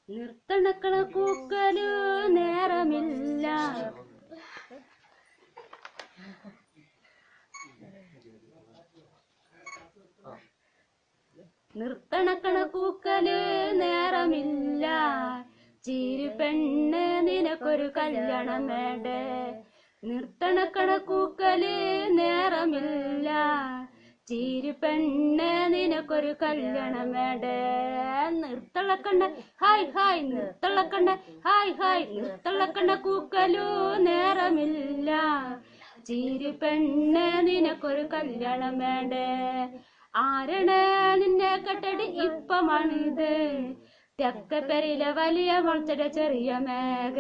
നിർത്തണക്കണ കൂക്കലു നേരമില്ല നിർത്തണക്കണ കൂക്കല് നേരമില്ല ചിരി പെണ്ണ് നിനക്കൊരു കല്യാണം വേണ്ടേ നിർത്തണക്കണ കൂക്കല് നേരമില്ല ചിരി പെണ്ണ് നിനക്കൊരു കല്യാണം വേണ്ടേ നിർത്തളക്കണ്ട ഹായ് ഹായ് നിർത്തളക്കണ്ട ഹായ് ഹായ് നിർത്തളക്കണ്ട കൂക്കലു നേരമില്ല ചിരി പെണ്ണ് നിനക്കൊരു കല്യാണം വേണ്ടേ ആരണ നിന്നെ കെട്ടടി ഇപ്പമാണിത് തെക്കപ്പെരിലെ വലിയ മുളച്ചടെ ചെറിയ മേഘ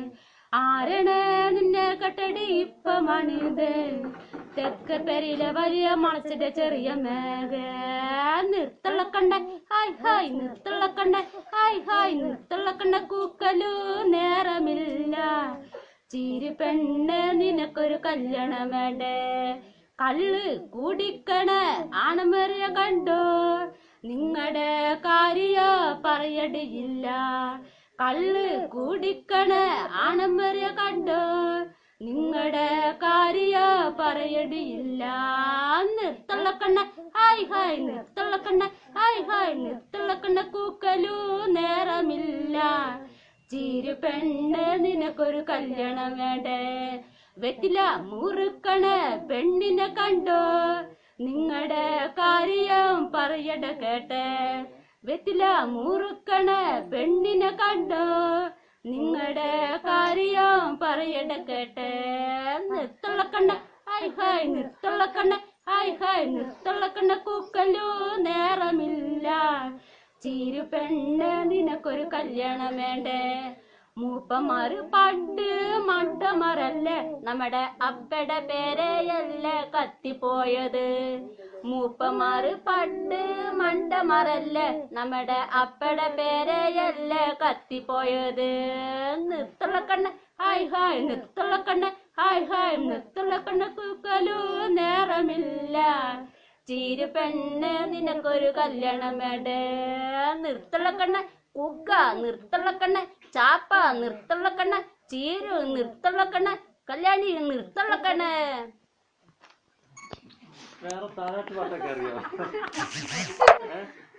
ആരണ നിന്നെ കെട്ടടി ഇപ്പമാണിത് തെക്കപ്പെരിലെ വലിയ മുളച്ചടെ ചെറിയ മേഘ നിർത്തളക്കണ്ട ഹായ് ഹായ് നിർത്തളക്കണ്ട ഹായ് ഹായ് നിർത്തളക്കണ്ട കൂക്കലു നേരമില്ല ചിരി പെണ്ണ് നിനക്കൊരു കല്യാണം വേണ്ടേ കള്ള് കുടിക്കണ ആണമറിയ കണ്ടോ നിങ്ങളുടെ കാര്യ പറയടിയില്ല കള്ള് കുടിക്കണ ആണമറിയ കണ്ടോ നിങ്ങളുടെ കാര്യ പറയടിയില്ല നിർത്തള്ളക്കണ്ണ ഹായ് ഹായ് നിർത്തള്ളക്കണ്ണ ഹായ് ഹായ് നിർത്തള്ളക്കണ്ണ കൂക്കലു നേരമില്ല ചിരി പെണ്ണ് നിനക്കൊരു കല്യാണം വേണ്ടേ വെറ്റില മുറുക്കണ പെണ്ണിനെ കണ്ടോ നിങ്ങളുടെ കാര്യം പറയട കേട്ടെ വെറ്റില മുറുക്കണ പെണ്ണിനെ കണ്ടോ നിങ്ങളുടെ കാര്യം പറയട കേട്ടെ നിർത്തള്ളക്കണ്ണ ഹായ് ഹായ് നിർത്തള്ളക്കണ്ണ ഹായ് ഹായ് നിർത്തള്ളക്കണ്ണ കൂക്കലു നേരമില്ല ചിരു പെണ്ണ് നിനക്കൊരു കല്യാണം വേണ്ടേ മൂപ്പന്മാര് പണ്ട് മണ്ടന്മാരല്ലേ നമ്മുടെ അപ്പയുടെ പേരെയല്ലേ കത്തിപ്പോയത് മൂപ്പന്മാര് പണ്ട് മണ്ടന്മാരല്ലേ നമ്മുടെ അപ്പയുടെ പേരെയല്ലേ കത്തിപ്പോയത് നിർത്തളക്കണ്ണ ഹായ് ഹായ് നിർത്തളക്കണ്ണ ഹായ് ഹായ് നിർത്തളക്കണ്ണ കൂക്കലു നേരമില്ല ചീരു പെണ്ണ് നിനക്കൊരു കല്യാണം വേണ്ടേ നിർത്തളക്കണ്ണ കുക്ക നിർത്തള്ളക്കണ്ണ ചാപ്പ നിർത്തള്ളക്കണ്ണ ചീരു നിർത്തള്ളക്കണ്ണ കല്യാണി നിർത്തള്ളക്കണ്ണ വേറെ താരാട്ട് പാട്ടൊക്കെ അറിയോ